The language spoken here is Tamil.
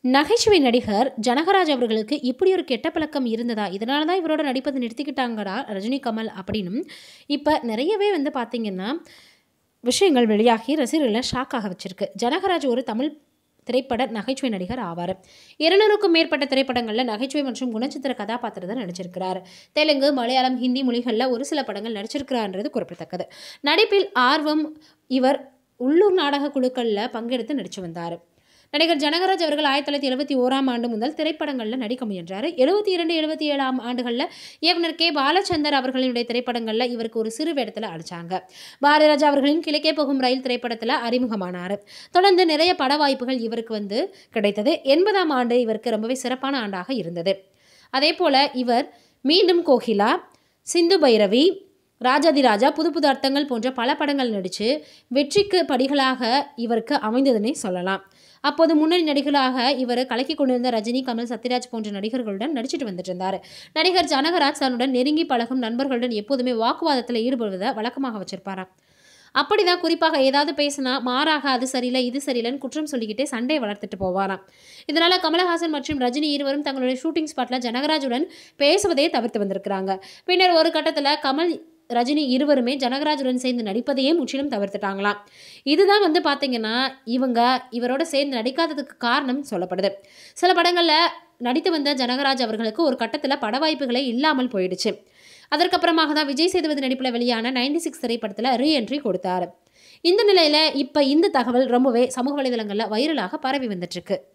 நகைச்சுவை நடிகர் ஜனகராஜ் அவர்களுக்கு இப்படி ஒரு கெட்ட பழக்கம் இருந்ததா இதனால தான் இவரோட நடிப்பதை நிறுத்திக்கிட்டாங்கடா ரஜினி கமல் அப்படின்னும் இப்போ நிறையவே வந்து பார்த்திங்கன்னா விஷயங்கள் வெளியாகி ரசிகர்களை ஷாக்காக வச்சிருக்கு ஜனகராஜ் ஒரு தமிழ் திரைப்பட நகைச்சுவை நடிகர் ஆவார் இருநூறுக்கும் மேற்பட்ட திரைப்படங்களில் நகைச்சுவை மற்றும் குணச்சித்திர கதாபாத்திரத்தை நடிச்சிருக்கிறார் தெலுங்கு மலையாளம் ஹிந்தி மொழிகளில் ஒரு சில படங்கள் நடிச்சிருக்கிறார்ன்றது குறிப்பிடத்தக்கது நடிப்பில் ஆர்வம் இவர் உள்ளூர் நாடக குழுக்களில் பங்கெடுத்து நடித்து வந்தார் நடிகர் ஜனகராஜ் அவர்கள் ஆயிரத்தி தொள்ளாயிரத்தி எழுபத்தி ஓராம் ஆண்டு முதல் திரைப்படங்களில் நடிக்க முயன்றார் எழுபத்தி இரண்டு எழுபத்தி ஏழாம் ஆண்டுகளில் இயக்குனர் கே பாலச்சந்தர் அவர்களினுடைய திரைப்படங்களில் இவருக்கு ஒரு சிறு வேடத்தில் அடிச்சாங்க பாரதிராஜா அவர்களின் கிழக்கே போகும் ரயில் திரைப்படத்தில் அறிமுகமானார் தொடர்ந்து நிறைய பட வாய்ப்புகள் இவருக்கு வந்து கிடைத்தது எண்பதாம் ஆண்டு இவருக்கு ரொம்பவே சிறப்பான ஆண்டாக இருந்தது அதே போல் இவர் மீண்டும் கோகிலா சிந்து பைரவி ராஜாதிராஜா புது புது அர்த்தங்கள் போன்ற பல படங்கள் நடித்து வெற்றிக்கு படிகளாக இவருக்கு அமைந்ததுன்னே சொல்லலாம் அப்போது முன்னணி நடிகர்களாக இவர் கலக்கி கொண்டிருந்த ரஜினி கமல் சத்யராஜ் போன்ற நடிகர்களுடன் நடிச்சிட்டு வந்துட்டு இருந்தார் நடிகர் ஜனகராஜ் தன்னுடன் நெருங்கி பழகும் நண்பர்களுடன் எப்போதுமே வாக்குவாதத்தில் ஈடுபடுவதை வழக்கமாக வச்சிருப்பாராம் அப்படிதான் குறிப்பாக ஏதாவது பேசினா மாறாக அது சரியில்லை இது சரியில்லைன்னு குற்றம் சொல்லிக்கிட்டே சண்டை வளர்த்துட்டு போவாராம் இதனால கமலஹாசன் மற்றும் ரஜினி இருவரும் தங்களுடைய ஷூட்டிங் ஸ்பாட்ல ஜனகராஜுடன் பேசுவதையே தவிர்த்து வந்திருக்கிறாங்க பின்னர் ஒரு கட்டத்தில் கமல் ரஜினி இருவருமே ஜனகராஜுடன் சேர்ந்து நடிப்பதையே முற்றிலும் தவிர்த்துட்டாங்களாம் இதுதான் வந்து பார்த்தீங்கன்னா இவங்க இவரோட சேர்ந்து நடிக்காததுக்கு காரணம் சொல்லப்படுது சில படங்களில் நடித்து வந்த ஜனகராஜ் அவர்களுக்கு ஒரு கட்டத்தில் பட வாய்ப்புகளே இல்லாமல் போயிடுச்சு அதற்கப்புறமாக தான் விஜய் சேதுபதி நடிப்பில் வெளியான நைன்டி சிக்ஸ் திரைப்படத்தில் ரீஎன்ட்ரி கொடுத்தாரு இந்த நிலையில் இப்போ இந்த தகவல் ரொம்பவே சமூக வலைதளங்களில் வைரலாக பரவி வந்துட்டுருக்கு